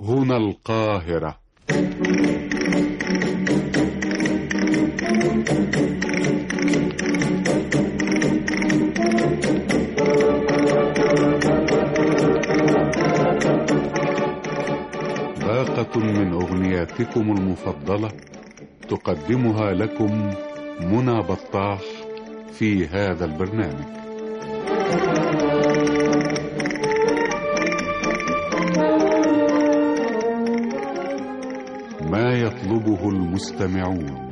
هنا القاهرة باقة من أغنياتكم المفضلة تقدمها لكم منى بطاح في هذا البرنامج ما يطلبه المستمعون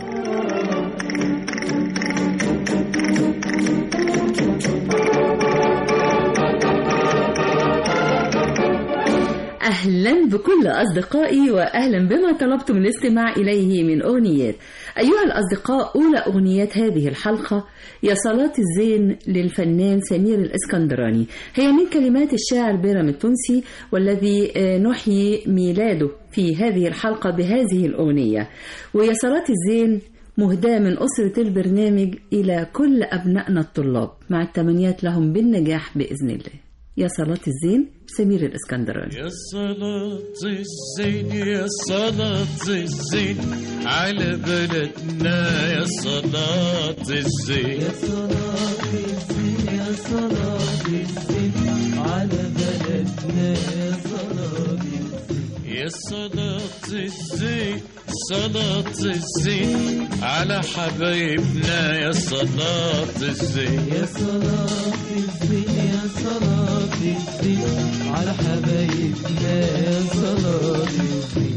أهلا بكل أصدقائي وأهلا بما طلبتم الاستماع إليه من أغنيات أيها الأصدقاء أولى أغنيات هذه الحلقة يا صلاة الزين للفنان سمير الإسكندراني هي من كلمات الشاعر بيرام التونسي والذي نحيي ميلاده في هذه الحلقة بهذه الأغنية ويا صلاة الزين مهداة من أسرة البرنامج إلى كل أبنائنا الطلاب مع التمنيات لهم بالنجاح بإذن الله يا صلاة الزين سمير الإسكندراني يا صلاة الزين يا صلاة الزين على بلدنا يا صلاة الزين يا صلاة الزين يا صلاة الزين على بلدنا يا صلاة الزين يا صلاة الزين صلاة الزين على حبايبنا يا صلاة الزين يا صلاة الزين يا صلاة الزين على حبايبنا يا صلاة الزين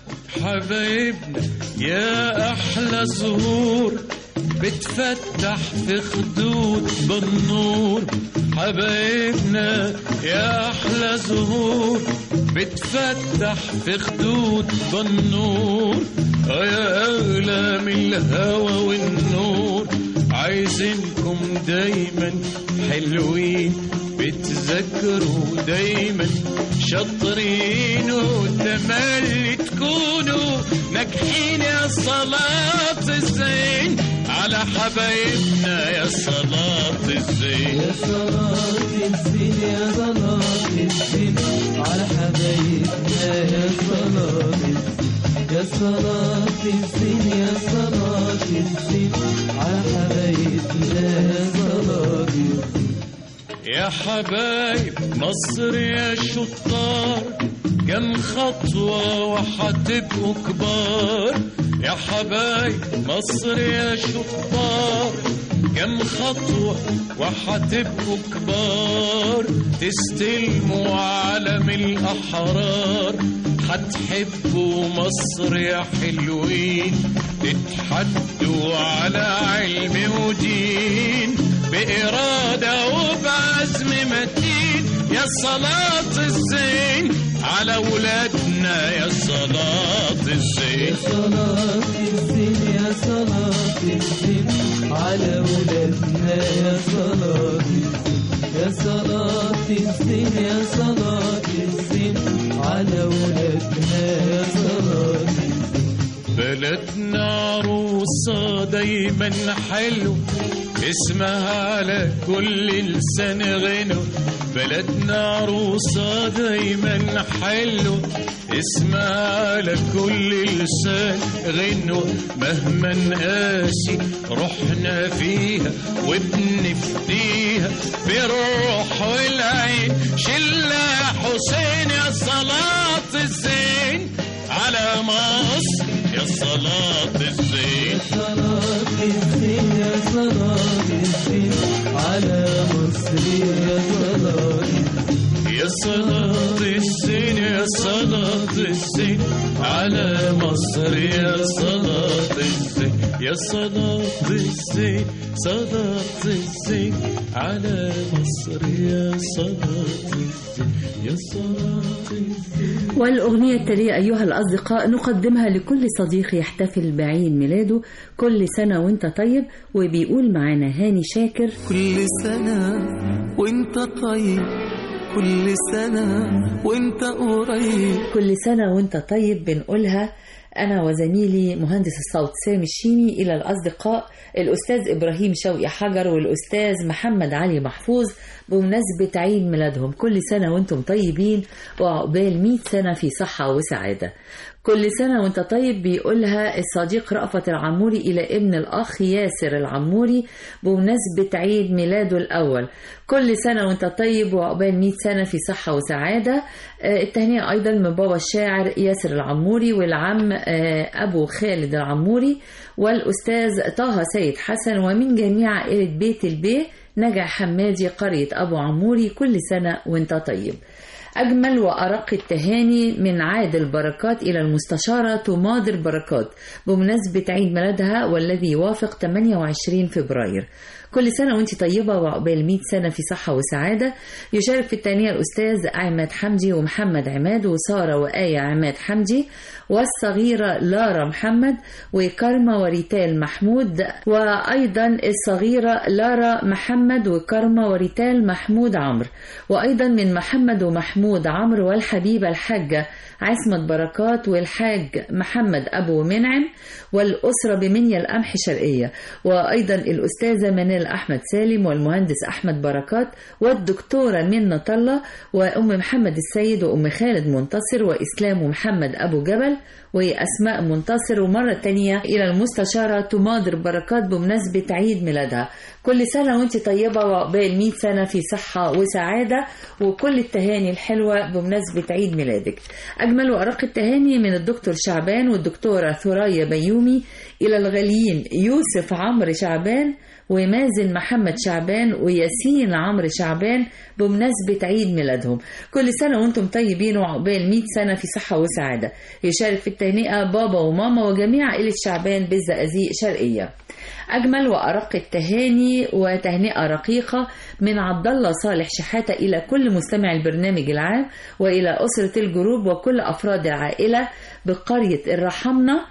حبايبنا يا أحلى زهور بتفتح في خدود بالنور حبايبنا يا أحلى زهور بتفتح في خدود بالنور يا أغلى من الهوى والنور عايزينكم دايما حلوين بتذكروا دايما شاطرين وتملي تكونوا ناجحين يا صلاة الزين على حبايبنا يا صلاة الزين يا صلاة الزين يا صلاة الزين على حبايبنا يا صلاة الزين يا صلاة الزين يا صلاة الزين على حبايبنا يا صلاة الزين يا حبايب مصر يا شطار كم خطوة وحتبقوا كبار يا حبايب مصر يا شطار كم خطوة وحتبقوا كبار تستلموا عالم الأحرار حتحبوا مصر يا حلوين تتحدوا على علم ودين بإرادة وبعزم متين يا صلاة الزين على ولادنا يا صلاة الزين صلاة الزين يا صلاة الزين على ولادنا يا صلاة الزين يا صلاة الزين يا صلاة الزين على ولادنا يا صلاة الزين بلدنا عروسة دايما حلو اسمها على كل لسان غنو بلدنا عروسة دايما حلو اسمها على كل لسان غنو مهما نقاسي رحنا فيها وبنفديها بالروح والعين شلة حسين يا صلاة الزين على مصر يا صلاة الزين صلاة الزين يا صلاة الزين على مصر يا صلاة الزين يا صلاة الزين يا صلاة الزين على مصر يا صلاة الزين يا صلاة الزين صلاة الزين على مصر يا صلاة الزين يا صلاة الزين والأغنية التالية أيها الأصدقاء نقدمها لكل صديق يحتفل بعيد ميلاده كل سنة وانت طيب وبيقول معانا هاني شاكر كل سنة وانت طيب كل سنة وانت قريب كل سنة وانت طيب بنقولها أنا وزميلي مهندس الصوت سامي الشيمي إلى الأصدقاء الأستاذ إبراهيم شوقي حجر والأستاذ محمد علي محفوظ بمناسبة عيد ميلادهم كل سنة وانتم طيبين وعقبال 100 سنة في صحة وسعادة كل سنة وانت طيب بيقولها الصديق رأفت العموري إلى ابن الأخ ياسر العموري بمناسبة عيد ميلاده الأول كل سنة وانت طيب وعقبال 100 سنة في صحة وسعادة آه، التهنئة أيضا من بابا الشاعر ياسر العموري والعم آه، أبو خالد العموري والأستاذ طه سيد حسن ومن جميع عائلة بيت البيه نجع حمادي قرية أبو عموري كل سنة وانت طيب أجمل وأرق التهاني من عادل بركات إلى المستشارة تماضر بركات بمناسبة عيد ميلادها والذي يوافق 28 فبراير كل سنة وانت طيبة وعقبال 100 سنة في صحة وسعادة يشارك في التهنئة الأستاذ عماد حمدي ومحمد عماد وسارة وآية عماد حمدي والصغيرة لارا محمد وكرمة وريتال محمود وأيضا الصغيرة لارا محمد وكرمة وريتال محمود عمرو وأيضا من محمد ومحمود عمرو والحبيبة الحاجة عصمت بركات والحاج محمد أبو منعم والأسرة بمنيا القمح شرقية وأيضا الأستاذة منال أحمد سالم والمهندس أحمد بركات والدكتورة منة الله وأم محمد السيد وأم خالد منتصر وإسلام ومحمد أبو جبل وأسماء منتصر ومرة تانية إلى المستشارة تماضر بركات بمناسبة عيد ميلادها كل سنة وانت طيبة وعقبال 100 سنة في صحة وسعادة وكل التهاني الحلوة بمناسبة عيد ميلادك أجمل وأرق التهاني من الدكتور شعبان والدكتورة ثريا بيومي إلى الغاليين يوسف عمرو شعبان ومازن محمد شعبان وياسين عمرو شعبان بمناسبة عيد ميلادهم كل سنة وانتم طيبين وعقبال 100 سنة في صحة وسعادة يشارك في التهنئة بابا وماما وجميع عائلة شعبان بالزقازيق شرقية أجمل وأرق التهاني وتهنئة رقيقة من عبد الله صالح شحاتة إلى كل مستمع البرنامج العام وإلى أسرة الجروب وكل أفراد العائلة بقرية الرحمنة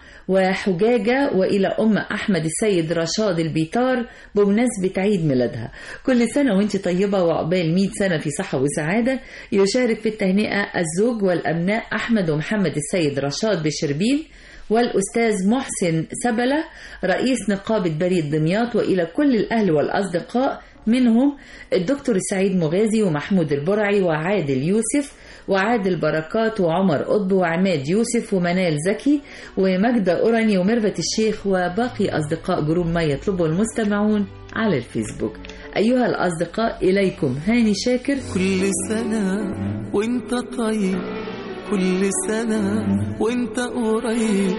وحجاجة وإلى أم أحمد السيد رشاد البيطار بمناسبة عيد ميلادها كل سنة وانت طيبة وعقبال 100 سنة في صحة وسعادة يشارك في التهنئة الزوج والأبناء أحمد ومحمد السيد رشاد بشربين والأستاذ محسن سبلة رئيس نقابة بريد دمياط وإلى كل الأهل والأصدقاء منهم الدكتور سعيد مغازي ومحمود البرعي وعادل يوسف وعادل بركات وعمر قطب وعماد يوسف ومنال زكي ومجدة أوراني وميرفت الشيخ وباقي أصدقاء جروب ما يطلبه المستمعون على الفيسبوك أيها الأصدقاء إليكم هاني شاكر كل سنة وانت طيب كل سنة وانت قريب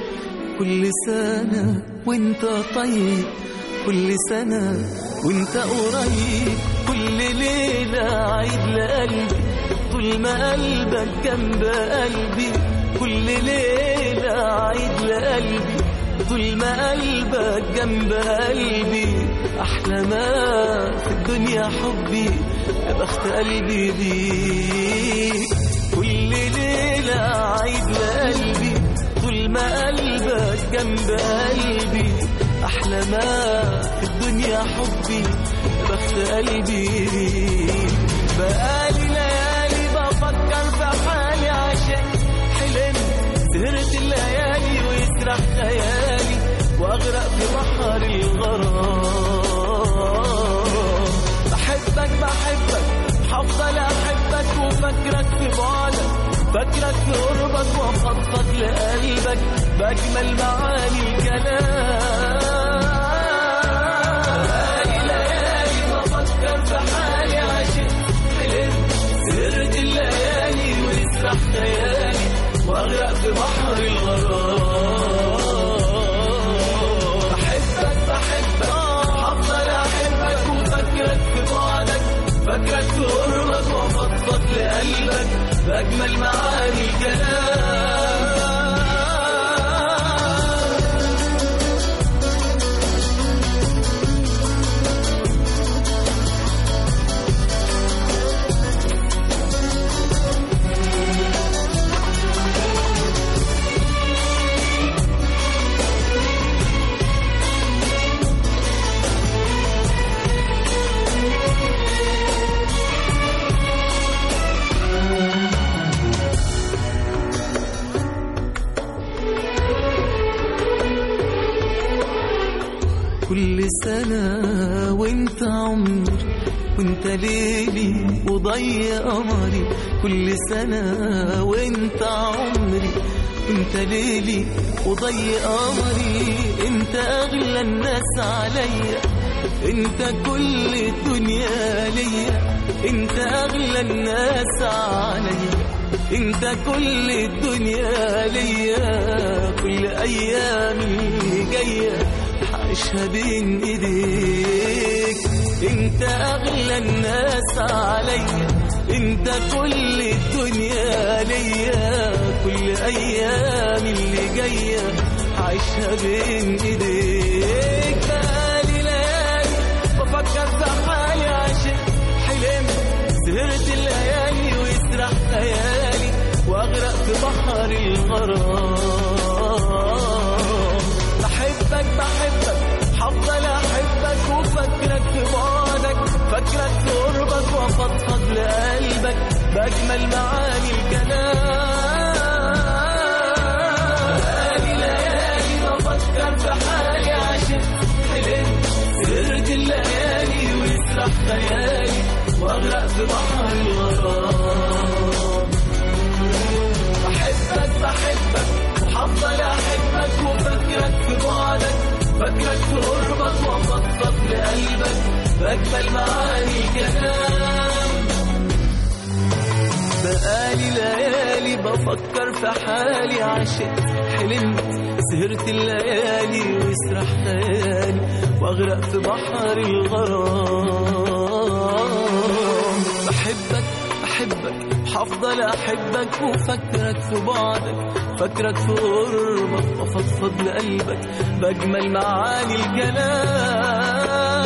كل سنة وانت طيب كل سنة وانت قريب كل ليلة عيد لقلبي طول ما قلبك جنب قلبي كل ليلة عيد لقلبي طول ما قلبك جنب قلبي أحلى ما في الدنيا حبي يا بخت قلبي بيك كل ليلة عيد لقلبي طول ما قلبك جنب قلبي أحلى ما في الدنيا حبي يا بخت قلبي بيك بقالي ليالي بفكر في حالي عشان حلمت سهرت الليالي ويسرح خيالي واغرق في بحر الغرام بحبك بحبك هفضل احبك وفكرك في بعدك فكرك في قربك وافضفض لقلبك باجمل معاني الكلام بقالي ليالي بفكر في حالي عشان حلمت سهرت الليالي ويسرح خيالي واغرق في بحر الغرام بحبك بحبك هفضل احبك وفكرك في بعدك فكرك في قربك وافضفض لقلبك باجمل معاني الكلام كل سنة وانت عمر وانت ليلي وضي قمري كل سنة وانت عمري انت ليلي وضي قمري انت اغلى الناس عليا انت كل الدنيا ليا انت اغلى الناس عليا انت كل الدنيا ليا كل ايامي جايه عايشها بين ايديك انت اغلى الناس عليا انت كل الدنيا ليا كل ايام اللي جايه عايشها بين ايديك بقالي ليالي بفكر في حالي عشان حلمت سهرت الليالي ويسرح خيالي واغرق في بحر الغرام بحبك بحبك هفضل احبك وفكرك في بعدك فكرك في قربك وافضفض لقلبك باجمل معاني الكلام بقالي ليالي بفكر في حالي عشان حلمت سهرت الليالي ويسرح خيالي واغرق في بحر الغرام بحبك بحبك وهفضل احبك وفكرك في بعدك فكرك في قربك وافضفض لقلبك باجمل معاني الكلام بقالي ليالي بفكر في حالي عشان حلمت سهرت الليالي ويسرح خيالي واغرق في بحر الغرام بحبك بحبك هفضل احبك وفكرك في بعدك فكرك في قربك وافضفض لقلبك باجمل معاني الكلام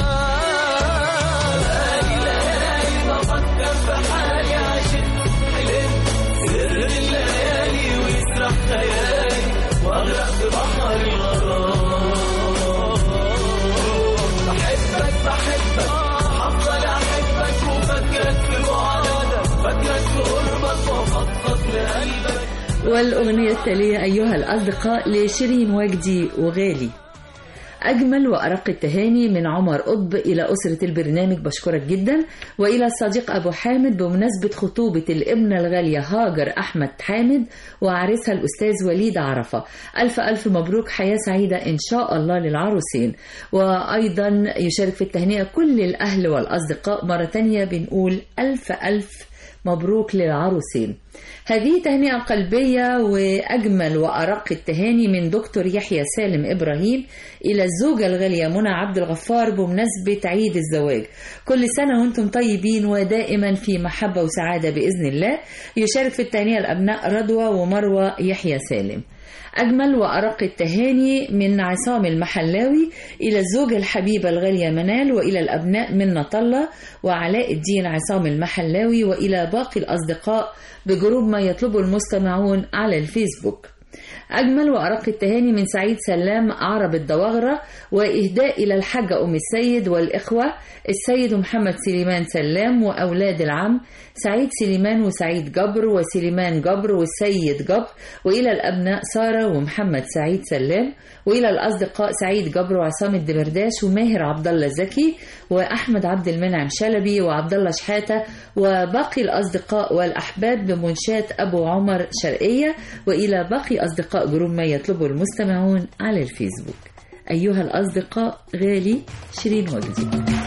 بقالي ليالي بفكر في حالي عشان حلمت سر الليالي ويسرح خيالي واغرق في بحر الغرام بحبك بحبك هفضل احبك وفكرك في بعدك فكرك في قربك وافضفض لقلبك والأغنية التالية أيها الأصدقاء لشيرين وجدي وغالي أجمل وأرق التهاني من عمر قطب إلى أسرة البرنامج بشكرك جدا وإلى الصديق أبو حامد بمناسبة خطوبة الابنة الغالية هاجر أحمد حامد وعريسها الأستاذ وليد عرفة ألف ألف مبروك حياة سعيدة إن شاء الله للعروسين وأيضا يشارك في التهنئة كل الأهل والأصدقاء مرة تانية بنقول ألف ألف مبروك للعروسين هذه تهنئة قلبية وأجمل وأرق التهاني من دكتور يحيى سالم إبراهيم إلى الزوجة الغالية منى عبد الغفار بمناسبة عيد الزواج كل سنة وأنتم طيبين ودائما في محبة وسعادة بإذن الله يشارك في التهنئة الأبناء رضوى ومروة يحيى سالم أجمل وأرق التهاني من عصام المحلاوي إلى الزوجة الحبيبة الغالية منال وإلى الأبناء من نطلة وعلاء الدين عصام المحلاوي وإلى باقي الأصدقاء بجروب ما يطلبه المستمعون على الفيسبوك أجمل وأرق التهاني من سعيد سلام عرب الدواغرة وإهداء إلى الحاجة أم السيد والإخوة السيد محمد سليمان سلام وأولاد العم سعيد سليمان وسعيد جبر وسليمان جبر والسيد جبر وإلى الأبناء سارة ومحمد سعيد سلام وإلى الأصدقاء سعيد جبر وعصام الدمرداش وماهر عبد الله زكي وأحمد عبد المنعم شلبي وعبد الله شحاتة وباقي الأصدقاء والأحباب بمنشات أبو عمر شرقية وإلى باقي أصدقاء جروب ما يطلبه المستمعون على الفيسبوك أيها الأصدقاء غالي شيرين وجدي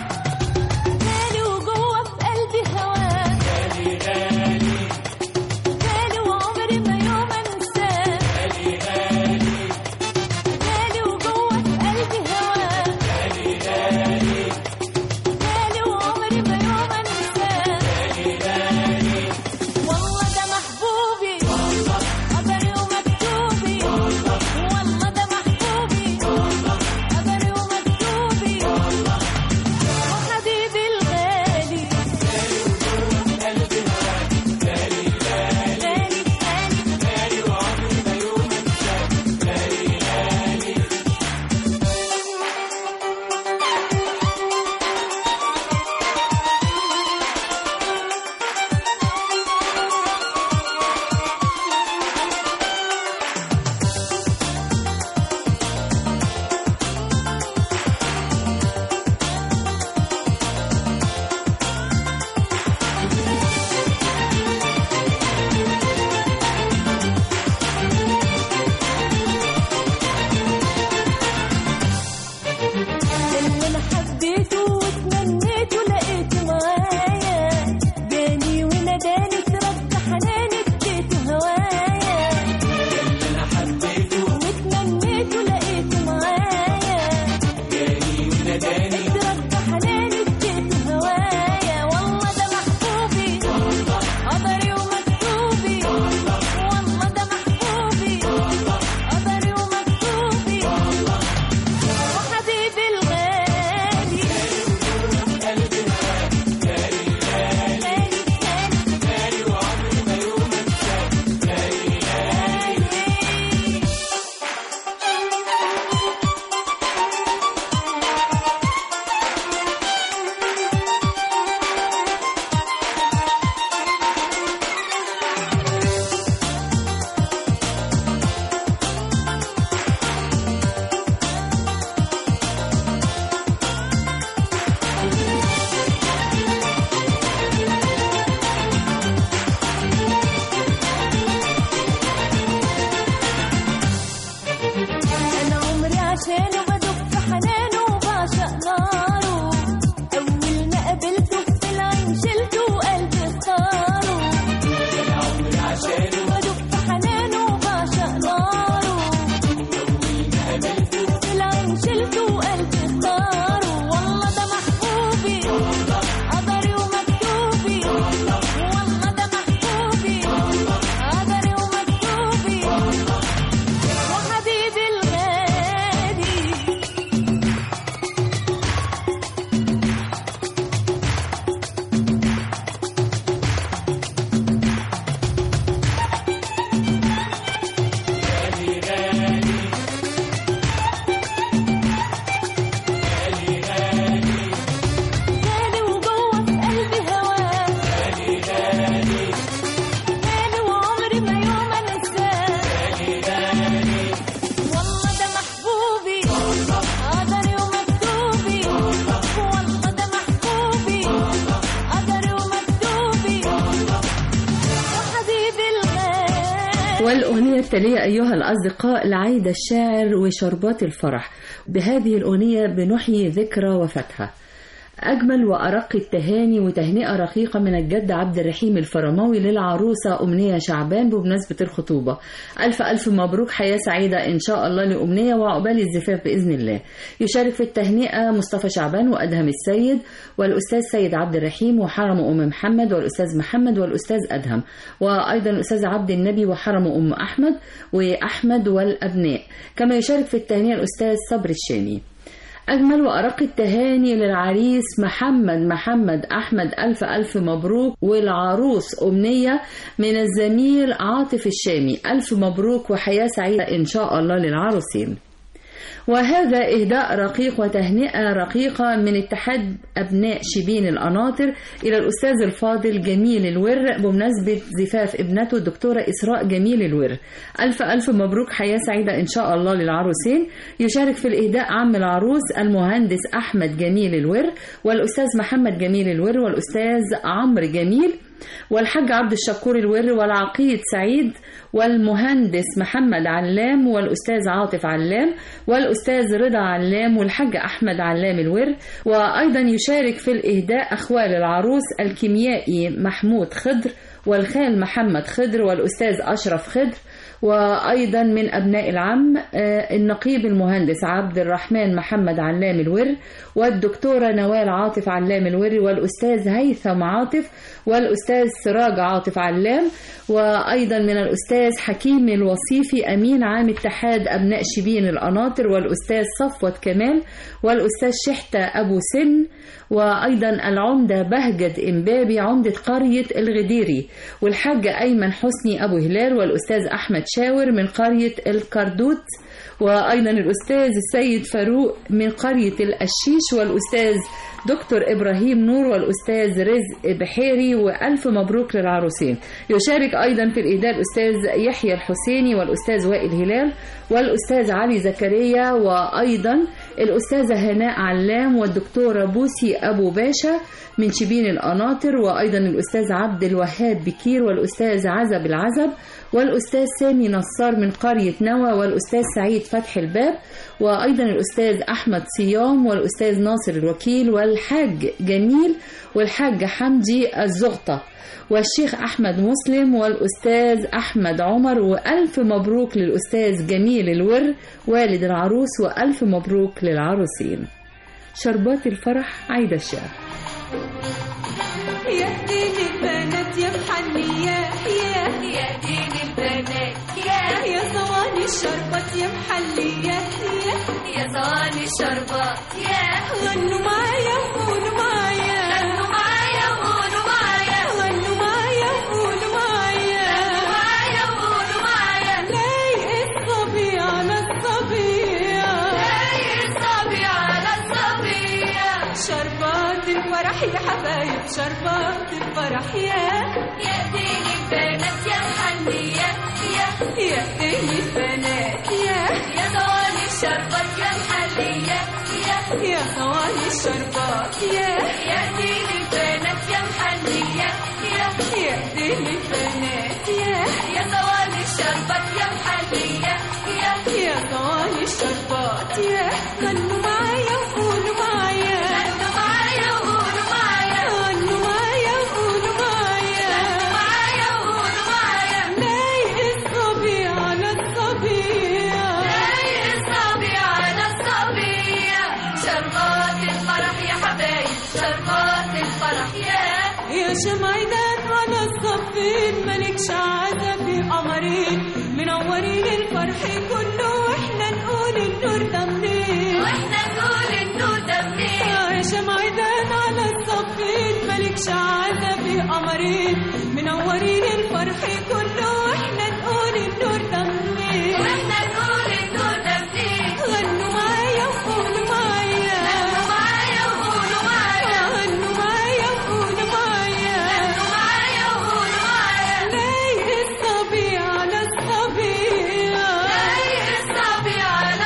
غالي وجوه في قلبي هواك غالي غالي غالي وعمري ما يوم انساه غالي غالي غالي وجوه في قلبي هواك غالي غالي غالي وعمري ما يوم انساه غالي غالي والله ده محبوبي والله قدري ومكتوبي والله والله ده محبوبي والله قدري ومكتوبي والله والأغنية التالية أيها الأصدقاء لعايدة الشاعر وشربات الفرح بهذه الأغنية بنحيي ذكرى وفتحة أجمل وأرق التهاني وتهنئة رقيقة من الجد عبد الرحيم الفرماوي للعروسة أمنية شعبان بمناسبة الخطوبة ألف ألف مبروك حياة سعيدة إن شاء الله لأمنية وعقبال الزفاف بإذن الله يشارك في التهنئة مصطفى شعبان وأدهم السيد والأستاذ سيد عبد الرحيم وحرم أم محمد والأستاذ محمد والأستاذ أدهم وأيضا الأستاذ عبد النبي وحرم أم أحمد وأحمد والأبناء كما يشارك في التهنئة الأستاذ صبري الشامي أجمل وأرق التهاني للعريس محمد محمد أحمد ألف ألف مبروك والعروس أمنية من الزميل عاطف الشامي ألف مبروك وحياة سعيدة إن شاء الله للعروسين وهذا إهداء رقيق وتهنئة رقيقة من اتحاد أبناء شبين القناطر إلى الأستاذ الفاضل جميل الور بمناسبة زفاف ابنته الدكتورة إسراء جميل الور ألف ألف مبروك حياة سعيدة إن شاء الله للعروسين يشارك في الإهداء عم العروس المهندس أحمد جميل الور والأستاذ محمد جميل الور والأستاذ عمرو جميل والحاج عبد الشكور الور والعقيد سعيد والمهندس محمد علام والأستاذ عاطف علام والأستاذ رضا علام والحاج أحمد علام الور وأيضا يشارك في الإهداء أخوال العروس الكيميائي محمود خضر والخال محمد خضر والأستاذ أشرف خضر وأيضا من أبناء العم آه، النقيب المهندس عبد الرحمن محمد علام الور والدكتورة نوال عاطف علام الور والأستاذ هيثم عاطف والأستاذ سراج عاطف علام وأيضا من الأستاذ حكيم الوصيفي أمين عام اتحاد أبناء شبين القناطر والأستاذ صفوت كمال والأستاذ شحتة أبو سن وأيضا العمدة بهجت إمبابي عمدة قرية الغديري والحاج أيمن حسني أبو هلال والأستاذ أحمد شاور من قرية الكردوت وأيضا الأستاذ السيد فاروق من قرية القشيش والأستاذ دكتور إبراهيم نور والأستاذ رزق بحيري وألف مبروك للعروسين يشارك أيضا في الإهداء الأستاذ يحيى الحسيني والأستاذ وائل هلال والأستاذ علي زكريا وأيضا الأستاذة هناء علام والدكتورة بوسي أبو باشا من شبين القناطر وأيضا الأستاذ عبد الوهاب بكير والأستاذ عزب العزب والأستاذ سامي نصار من قرية نوى والأستاذ سعيد فتح الباب وأيضا الأستاذ أحمد صيام والأستاذ ناصر الوكيل والحاج جميل والحاج حمدي الزغطة والشيخ أحمد مسلم والأستاذ أحمد عمر وألف مبروك للأستاذ جميل الور والد العروس وألف مبروك للعروسين شربات الفرح عايدة الشعر يا دين البنات يا محليات يا يا دين البنات يا يا صواني الشربات يا محليات يا يا صواني الشربات يا غنوا معايا وقولوا معايا غنوا معايا وقولوا معايا غنوا معايا وقولوا معايا غنوا معايا وقولوا معايا لايق الصبي على الصبية لايق الصبي على الصبية شربات الفرح يا حبايب شربات الفرح يا يا دين البنات يا محلية يا يا دين البنات يا يا صواني الشربات يا محلية يا يا صواني الشربات يا يا دين البنات يا محلية يا يا دين البنات يا يا صواني الشربات يا محلية يا يا صواني الشربات يا غنوا معايا وقولوا معايا غنوا معايا وقولوا معايا غنوا معايا وقولوا معايا غنوا معايا وقولوا معايا لايق الصبي على الصبية لايق الصبي على الصبية شربات الفرح يا حبايب شربات الفرح يا يا شمعدان على الصفين ملكش عزا في قمرين منورين الفرح كله واحنا نقول النور ده منين واحنا نقول النور ده منين يا شمعدان على الصفين ملكش عزا في قمرين منورين الفرح كله واحنا نقول النور ده منين واحنا نقول النور ده منين غنوا معايا وقولوا معايا غنوا معايا وقولوا معايا غنوا معايا وقولوا معايا غنوا معايا وقولوا معايا لايق الصبي على الصبية لايق الصبي على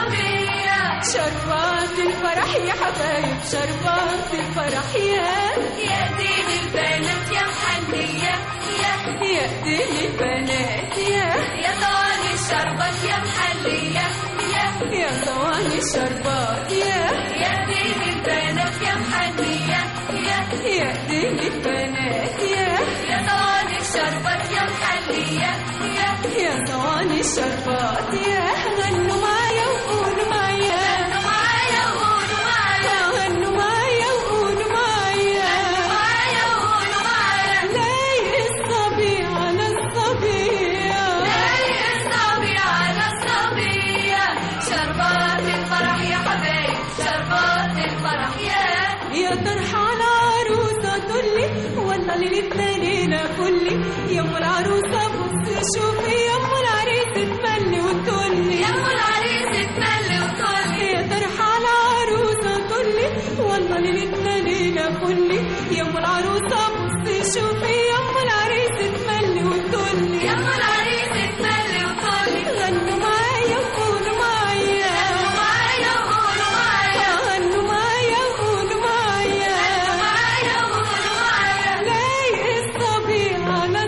الصبية شربات الفرح يا حبايب شربات الفرح يا يا دين البنات يا محلية يا يا دين البنات يا يا صواني الشربات يا محلية يا يا صواني الشربات يا يا دين البنات يا محلية يا يا دين البنات يا يا صواني الشربات يا محلية يا يا صواني الشربات يا غنوا معايا وقولوا معايا غنوا معايا وقولوا معايا غنوا معايا وقولوا معايا معايا وقولوا معايا لايق الصبي على الصبية لايق الصبي على الصبية شربات الفرح يا حبايب شربات الفرح يا يا طرحة على عروسة تقولي والله ليلتنا ليلة كلي يا ام العروسة بص شوفي يا ام العريس تملي وتقولي يا ام العريس تملي وتقولي يا طرحة على عروسة تقولي والله ليلتنا ليلة كلي يا ام العروسة بص شوفي يا ام العريس تملي وتقولي يا ام العريس تملي وتقولي غنوا معايا وقولوا معايا غنوا معايا وقولوا معايا غنوا معايا وقولوا معايا غنوا معايا وقولوا معايا لايق الصبي على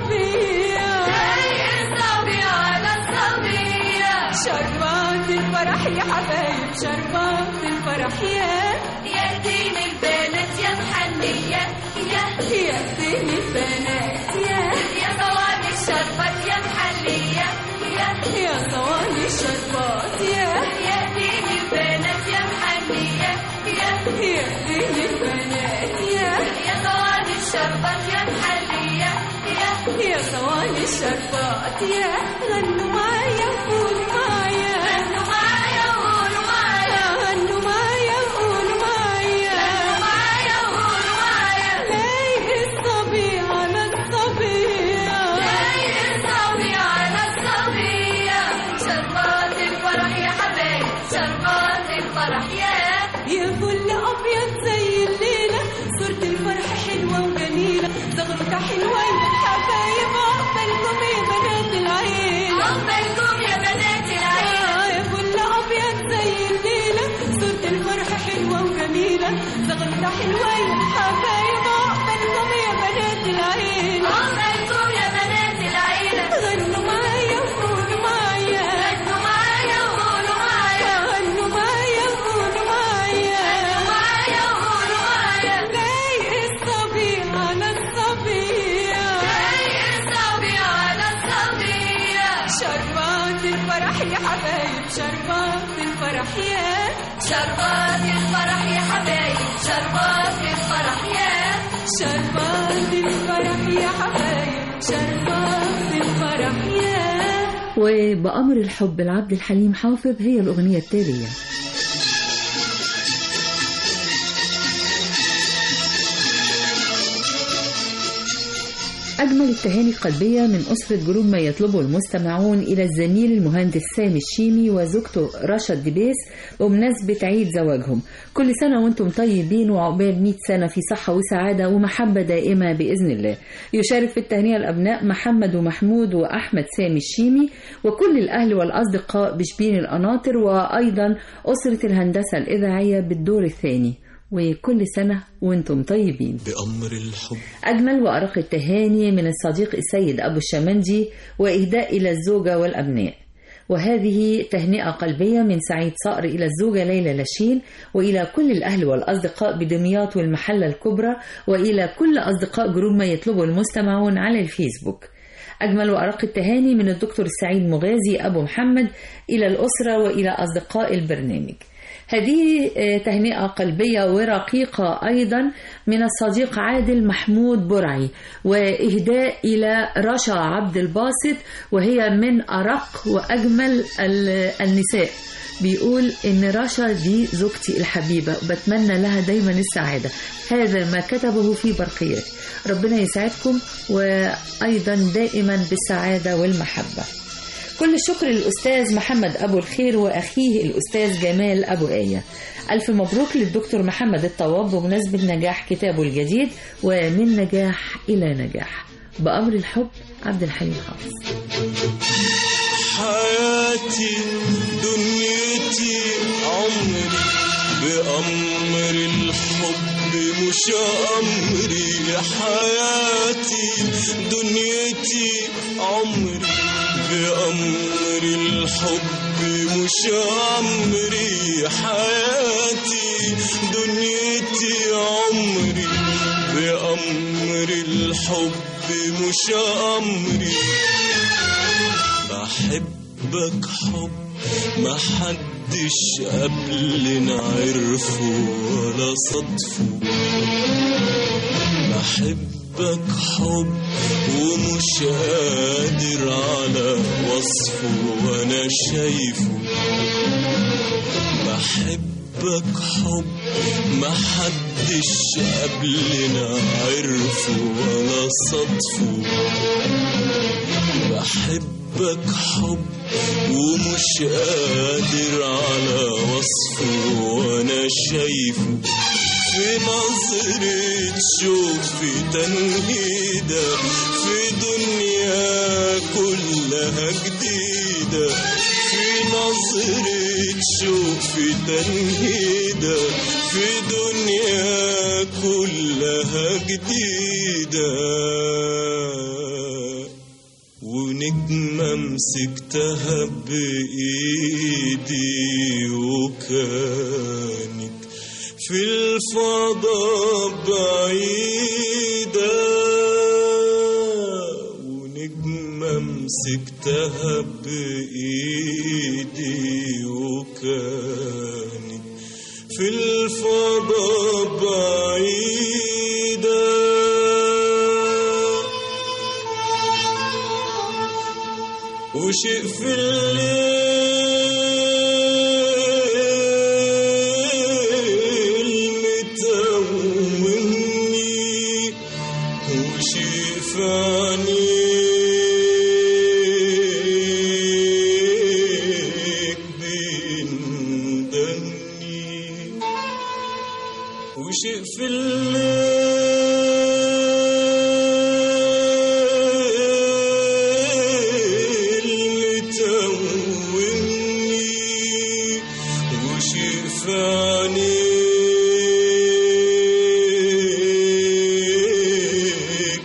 الصبية لايق الصبي على الصبية شربات الفرح يا حبايب شربات الفرح يا يا دين البنات يا محنية يا يا دين البنات يا يا صواني الشربات يا محلية يا يا صواني الشربات يا يا دين البنات يا محنية يا يا دين البنات يا يا صواني الشربات يا محلية يا يا صواني الشربات يا غنوا معايا وقولوا معايا غنوا معايا وقولوا معايا غنوا معايا وقولوا معايا غنوا معايا وقولوا معايا لايق الصبي على الصبية لايق الصبي على الصبية شربات الفرح يا حبايب شربات الفرح يا يا فل أبيض زي الليلة صورة الفرح حلوة وجميلة زغرتها حلوة يا حبايب عقبالكم يا بنات العين عقبالكم يا بنات العين يا فل أبيض زي الليلة صورة الفرح حلوة وجميلة زغرتها حلوة يا حبايب عقبالكم يا بنات العين عقبالكم يا بنات العين غنوا معايا وقولوا معايا غنوا معايا وقولوا معايا غنوا معايا وقولوا معايا غنوا معايا وقولوا معايا لايق الصبي على الصبية لايق الصبي على الصبية شربات الفرح يا حبايب شربات الفرح يا شربات الفرح يا حبايب شربات الفرح يا شربات الفرح يا حبايب شربات الفرح يا وبأمر الحب العبد الحليم حافظ هي الأغنية التالية أجمل التهاني القلبية من أسرة جروب ما يطلبه المستمعون إلى الزميل المهندس سامي الشيمي وزوجته رشا دبيس بمناسبة عيد زواجهم كل سنة وانتم طيبين وعقبال 100 سنة في صحة وسعادة ومحبة دائمة بإذن الله يشارك في التهنئة الأبناء محمد ومحمود وأحمد سامي الشيمي وكل الأهل والأصدقاء بشبين القناطر وأيضا أسرة الهندسة الإذاعية بالدور الثاني وكل سنة وانتم طيبين بأمر الحب أجمل وأرق التهاني من الصديق السيد أبو الشمندي وإهداء إلى الزوجة والأبناء وهذه تهنئة قلبية من سعيد صقر إلى الزوجة ليلى لاشين وإلى كل الأهل والأصدقاء بدمياط والمحلة الكبرى وإلى كل أصدقاء جروب ما يطلبه المستمعون على الفيسبوك أجمل وأرق التهاني من الدكتور السعيد مغازي أبو محمد إلى الأسرة وإلى أصدقاء البرنامج هذه آه، تهنئة قلبية ورقيقة أيضا من الصديق عادل محمود برعي وإهداء إلى رشا عبد الباسط وهي من أرق وأجمل ال- النساء بيقول إن رشا دي زوجتي الحبيبة وبتمنى لها دايما السعادة هذا ما كتبه في برقيات ربنا يسعدكم وأيضا دائما بالسعادة والمحبة كل الشكر للأستاذ محمد أبو الخير وأخيه الأستاذ جمال أبو آية ألف مبروك للدكتور محمد الطواب بمناسبة نجاح كتابه الجديد ومن نجاح إلى نجاح بأمر الحب عبد الحليم حافظ حياتي دنيتي عمري بأمر الحب مش أمري حياتي دنيتي عمري الحب مش عمري حياتي دنيتي عمري بأمر الحب مش أمري بحبك حب ما حدش قبلنا عرفه ولا صدفه بحبك حب ومش قادر على وصفه وانا شايفه بحبك حب ما حدش قبلنا عرفه ولا صدفه بحبك حب ومش قادر على وصفه وانا شايفه في نظرة شوف في تنهيدة في دنيا كلها جديدة في نظرة شوف في تنهيدة في دنيا كلها جديدة ونجمة مسكتها بإيدي وكانت في الفضاء بعيدة ونجمة مسكتها بإيدي وكانت في الفضاء بعيدة وشيء في الليل متوهني وشيء في عينيك بيندني وشيء في الليل متوهني وشيء في عينيك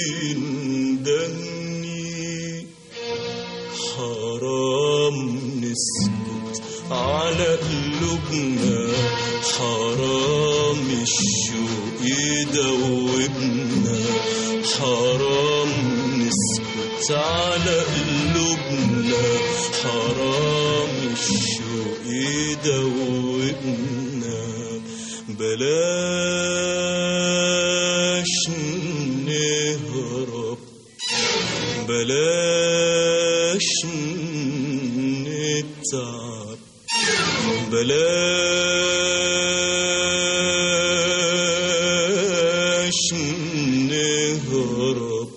بيندني حرام نسكت على قلوبنا حرام الشوق يدوبنا حرام نسكت على قلوبنا حرام الشوق يدوبنا بلاش نهرب بلاش نتعب بلاش نهرب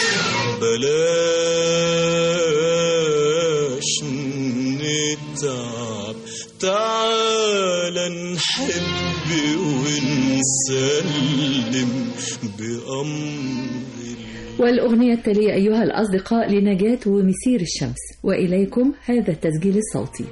بلاش نتعب تعال نحب ونسلم بأمر والأغنية التالية أيها الأصدقاء لنجاة ومسير الشمس وإليكم هذا التسجيل الصوتي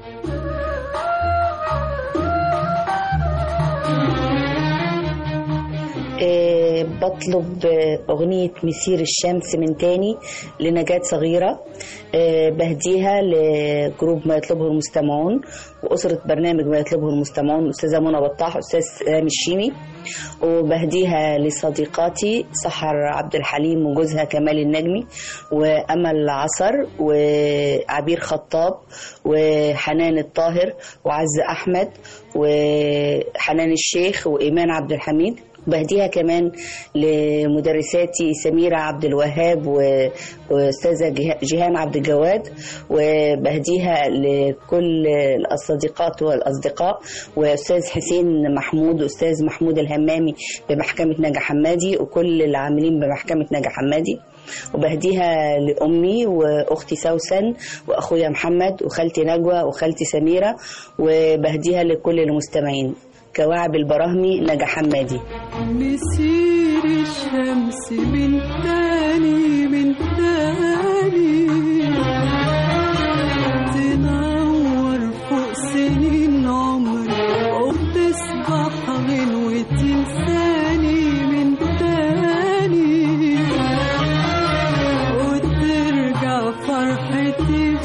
آه، بطلب آه، أغنية مسير الشمس من تاني لنجاة صغيرة آه، بهديها لجروب ما يطلبه المستمعون وأسرة برنامج ما يطلبه المستمعون أستاذة منى بطاح أستاذ سامي الشيمي وبهديها لصديقاتي سحر عبد الحليم وجوزها كمال النجمي وأمل عصر وعبير خطاب وحنان الطاهر وعز أحمد وحنان الشيخ وإيمان عبد الحميد بهديها كمان لمدرساتي سميرة عبد الوهاب و- وأستاذة جه- جيهان عبد الجواد وبهديها لكل الصديقات والأصدقاء وأستاذ حسين محمود وأستاذ محمود الهمامي بمحكمة نجا حمادي وكل العاملين بمحكمة نجا حمادي وبهديها لأمي وأختي سوسن وأخويا محمد وخالتي نجوى وخالتي سميرة وبهديها لكل المستمعين كواعب البراهمي نجا حمادي مسير الشمس من تاني من تاني تنور فوق سنين عمري وبتصبح غنوة لساني من تاني وترجع فرحتي في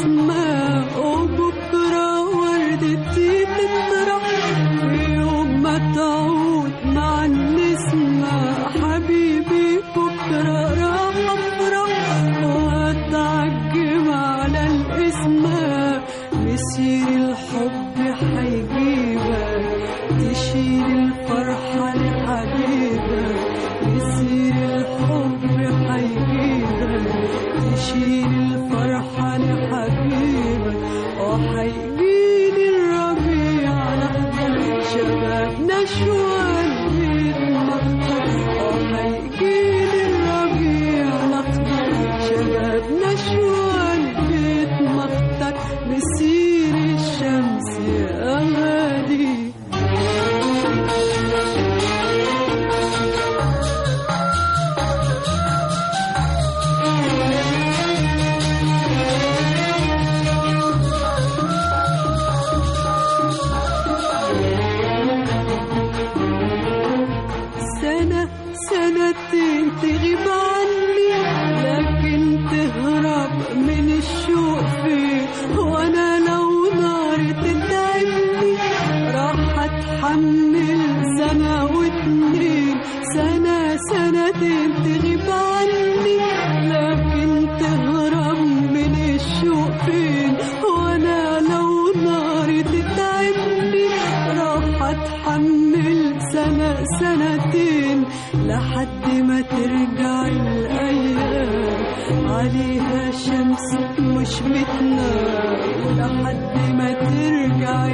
الأسماء وبكرة وردتي تطرح في يوم ما تعود مع النسمة حبيبي بكرة راح أفرح وأتعجب على الأسماء مسير الحب حيجيبك تشيل الفرحة لحبيبك مسير الحب حيجيبك تشيل الفرحة لحبيبك وحيجيني الربيع الأخضر شبابنا شوال بيتمخضر وحيجيني الربيع الأخضر شبابنا شوال بيتمخضر مسير الشمس يا غالي سنة سنتين تغيب عني لكن تهرب من الشوق فيه وانا لو نار تتعبني راح اتحمل سنة واتنين سنة سنتين تغيب عني لكن تهرب من الشوق فين وانا لو نار تتعبني راح اتحمل سنة سنتين لحد ما ترجع الأيام عليها شمس مش بتنام لحد ما ترجع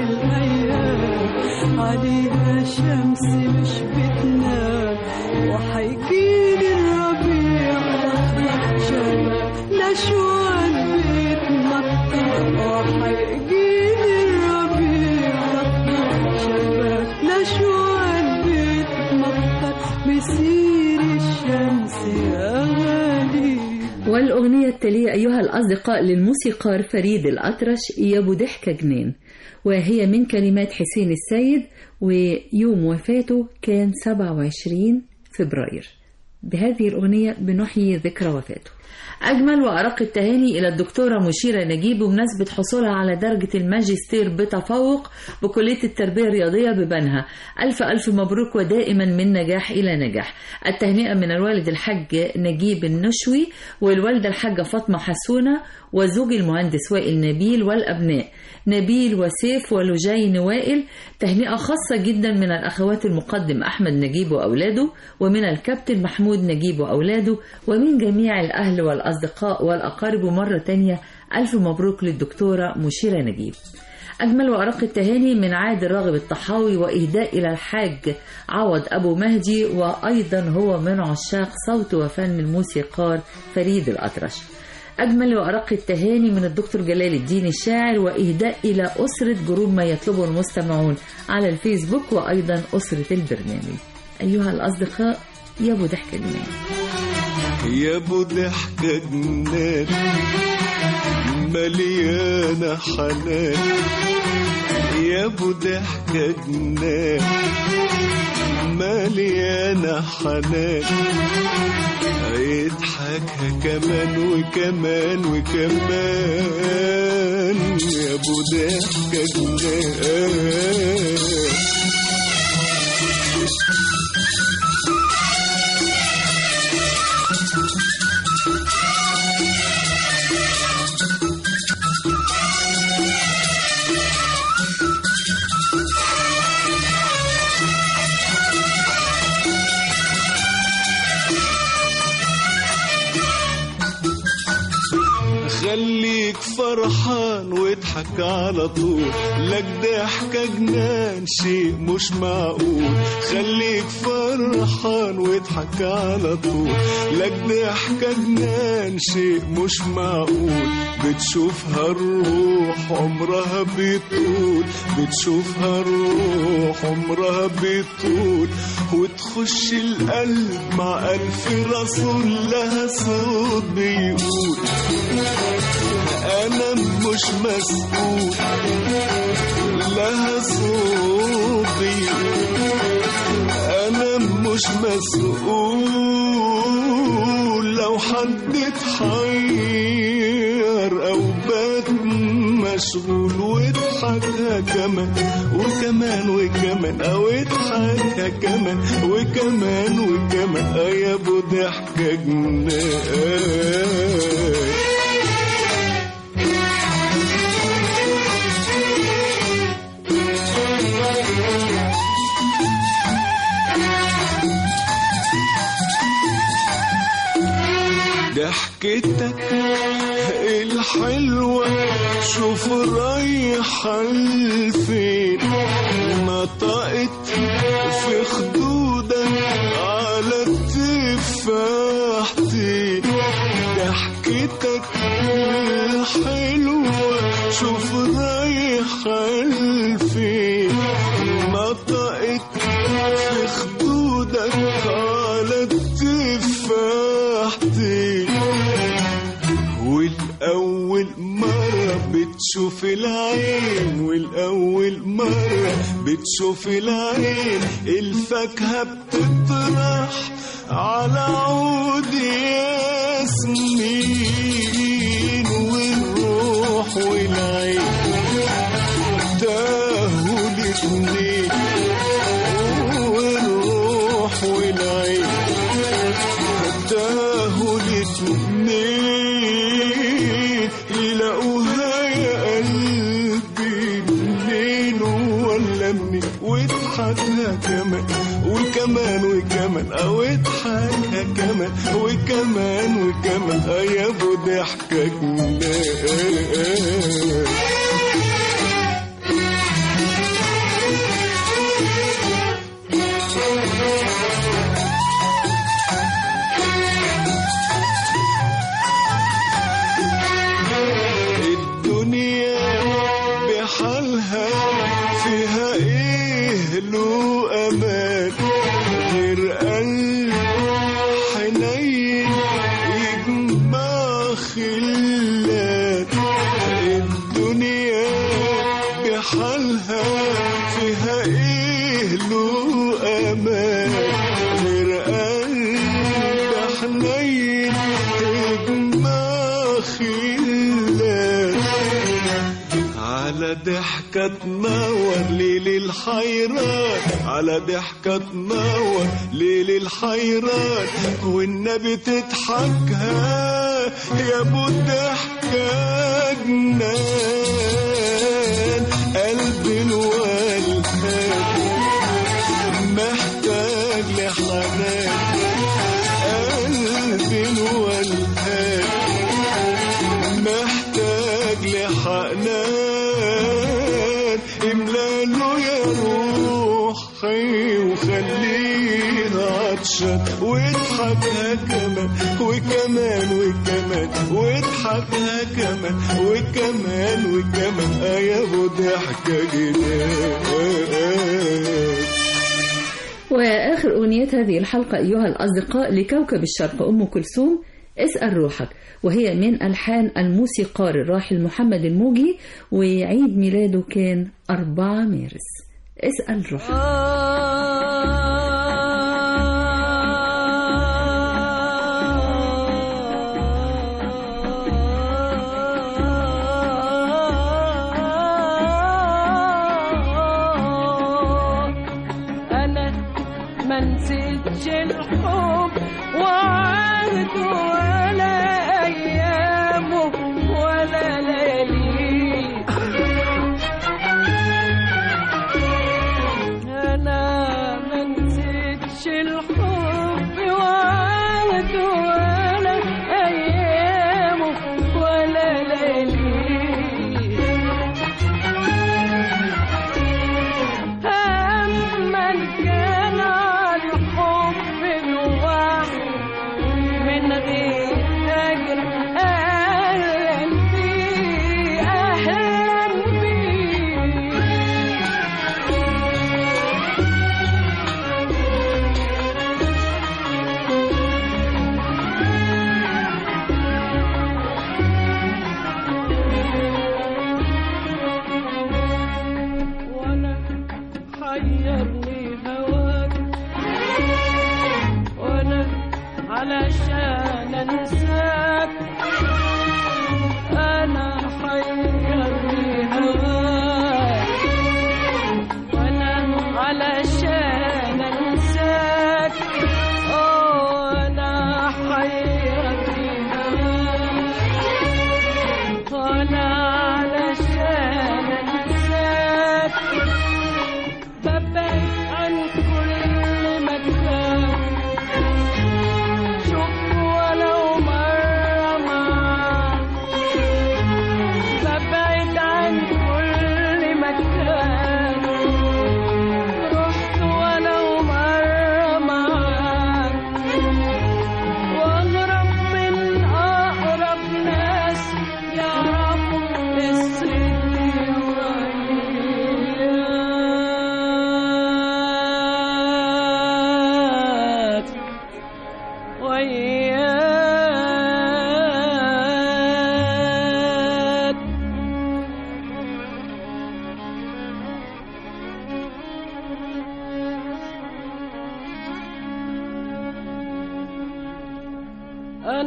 الأيام عليها شمس مش بتنام وحيجيلي الربيع الأخضر شباب نشوان بيتمطر وحيجيلي الربيع الأخضر شباب نشوان بيتمطر مسير الشمس يا غالي والأغنية التالية أيها الأصدقاء للموسيقار فريد الأطرش يا أبو ضحكة جنان وهي من كلمات حسين السيد ويوم وفاته كان 27 فبراير بهذه الأغنية بنحيي ذكرى وفاته أجمل وأرق التهاني إلى الدكتورة مشيرة نجيب بمناسبة حصولها على درجة الماجستير بتفوق بكلية التربية الرياضية ببنها ألف ألف مبروك ودائما من نجاح إلى نجاح التهنئة من الوالد الحاج نجيب النشوي والوالدة الحاجة فاطمة حسونة وزوج المهندس وائل نبيل والأبناء نبيل وسيف ولجين وائل تهنئة خاصة جدا من الأخوات المقدم أحمد نجيب وأولاده ومن الكابتن محمود نجيب وأولاده ومن جميع الأهل والأصدقاء والأقارب مرة تانية ألف مبروك للدكتورة مشيرة نجيب أجمل وأرق التهاني من عادل راغب الطحاوي وإهداء إلى الحاج عوض أبو مهدي وأيضا هو من عشاق صوت وفن الموسيقار فريد الأطرش أجمل وأرق التهاني من الدكتور جلال الدين الشاعر وإهداء إلى أسرة جروب ما يطلبه المستمعون على الفيسبوك وأيضا أسرة البرنامج أيها الأصدقاء يا أبو ضحك جنان يا ابو ضحكة جنان مليانة حنان يا ابو ضحكة جنان مليانة حنان يضحكها كمان وكمان وكمان يا ابو ضحكة جنان خليك فرحان واضحك على طول لك ضحكة جنان شيء مش معقول خليك فرحان واضحك على طول لك ضحكة جنان شيء مش معقول بتشوفها الروح عمرها بيطول بتشوفها الروح عمرها بيطول وتخش القلب مع ألف رسول لها صوت بيقول أنا مش مسؤول لها صوت بيقول أنا مش مسؤول لو حد اتحير أو بات مشغول واضحكها كمان وكمان وكمان او اضحكها كمان وكمان وكمان اه يا ابو ضحكة جنان ضحكتك الحلوة شوف رايحة لفين نطقت في خدودك على التفاحتين ضحكتك الحلوة شوف رايحة لفين نطقت في خدودك على التفاحتين والأول مرة بتشوف العين والأول مرة بتشوف العين الفاكهة بتطرح على عود ياسمين والروح والعين تاهوا الاتنين والروح والعين تاهوا الاتنين يلاقوها يا قلبي منين ولا منين واضحكها كمان وكمان وكمان او اضحكها كمان وكمان وكمان اه يا ابو ضحكة جنان الدنيا بحالها فيها ايه له امان غير قلب حنين يجمع خلات الدنيا بحالها فيها ايه له امان غير قلب حنين يجمع خلات على ضحكة تنور ليل الحيران على ضحكة تنور ليل الحيران والنبي تضحكها يا ابو الضحكة جنان قلبي الولهان محتاج لحنان قلبي الولهان محتاج لحنان املاله يا روحي وخليه عطشان واضحكها كمان وكمان وكمان واضحكها كمان وكمان وكمان اه يا ابو ضحكة جنان وآخر أغنية هذه الحلقة أيها الأصدقاء لكوكب الشرق أم كلثوم اسأل روحك وهي من ألحان الموسيقار الراحل محمد الموجي وعيد ميلاده كان 4 مارس اسأل روحك أنا ما نسيتش الحب وعهده ولا أيامه ولا لياليه أنا ما نسيتش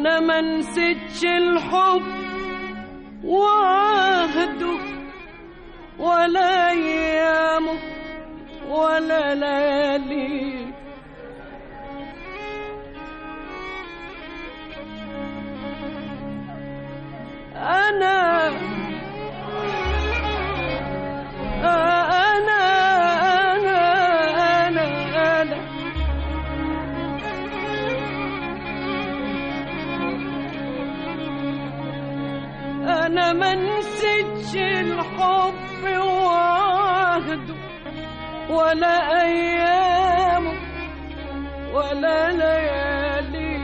انا ما نسيتش الحب وعهده ولا ايامه ولا ليالي انا انا انا انا انا انا ما نسيتش الحب وعهده ولا ايامه ولا ليالي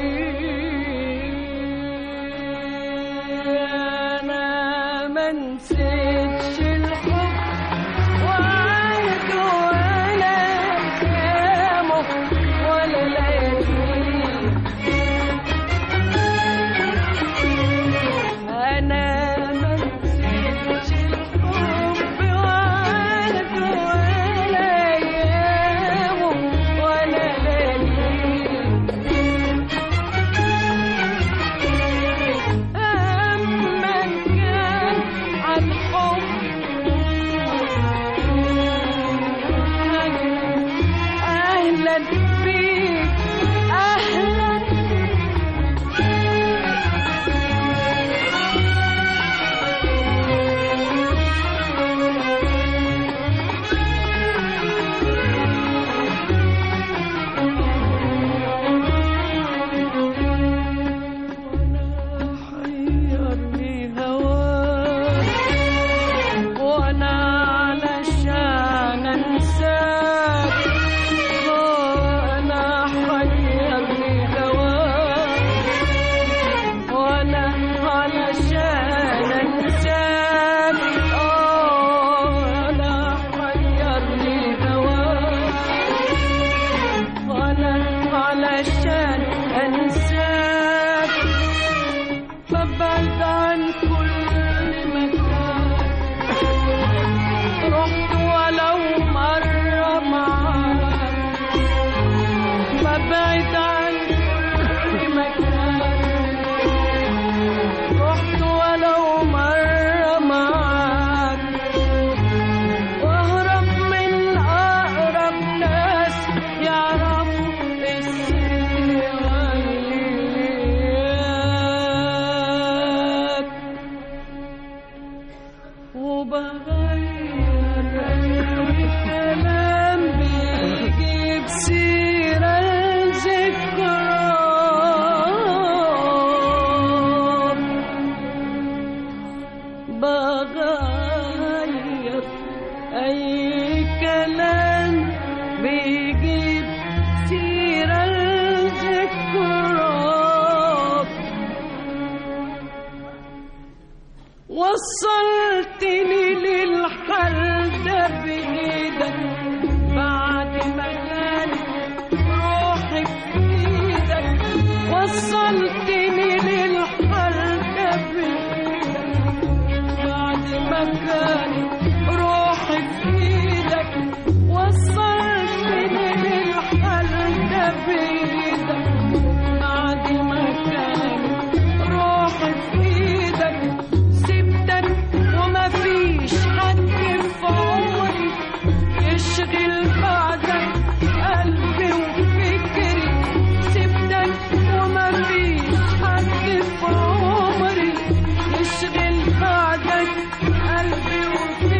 انا ما نسيتش الحب وعهده ولا ايامه ولا ليالي أنا ما نسيتش الحب وعهده ولا أيامه ولا لياليه أما كان عن حب أهلا بيك أهلا حيرني هواك وانا علشان انساك وانا حيرني هواك وانا علشان انساك اه انا حيرني هواك وانا علشان انساك ببعد عن كل مكان رحت ولو مرة معاك ببعد عن كل مكان رحت ولو مرة معاك واهرب من أقرب ناس يعرفوا السر وياك وبغير أي كلام بيجيب سيرة الذكرى بغير أي كلام بيجيب سيرة الذكرى وصلتني للحل ده بإيدك بعد ما كان روحي في إيدك وصلتني للحل ده بإيدك بعد ما كان روحي في ايدك وصلتني للحل ده بايدك بعد ما كان روحي في ايدك سبتك وما فيش حد في عمري يشغل بعدك قلبي وفكري سبتك وما فيش حد في عمري يشغل بعدك قلبي وفكري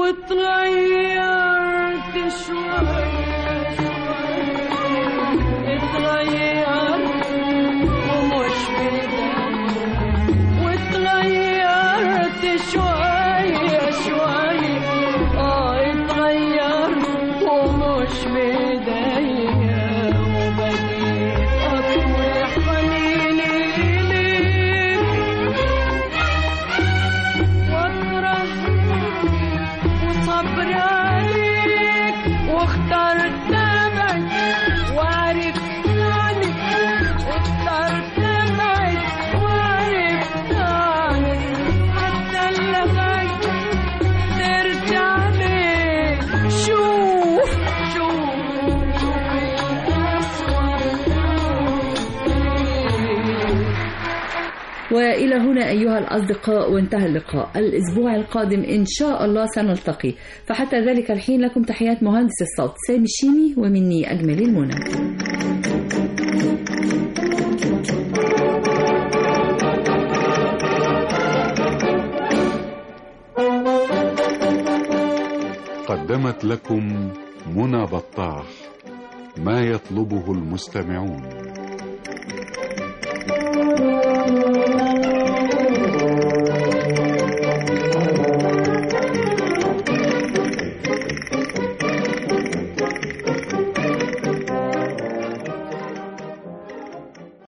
وتغيرت شوية شوية اتغيرت ومش بداية وتغيرت شوية شوية اه اتغيرت ومش بداية وبديت أطوي حنيني إليك واكره وصبر عليك واخترت دمك وعرفت عنك واخترت دمك وعرفت عنك حتى اللغاية ترجع ليك شوف شوف شوف الأسود وإلى هنا أيها الأصدقاء وانتهى اللقاء الأسبوع القادم إن شاء الله سنلتقي فحتى ذلك الحين لكم تحيات مهندس الصوت سامي الشيمي ومني أجمل المنى قدمت لكم منى بطاح ما يطلبه المستمعون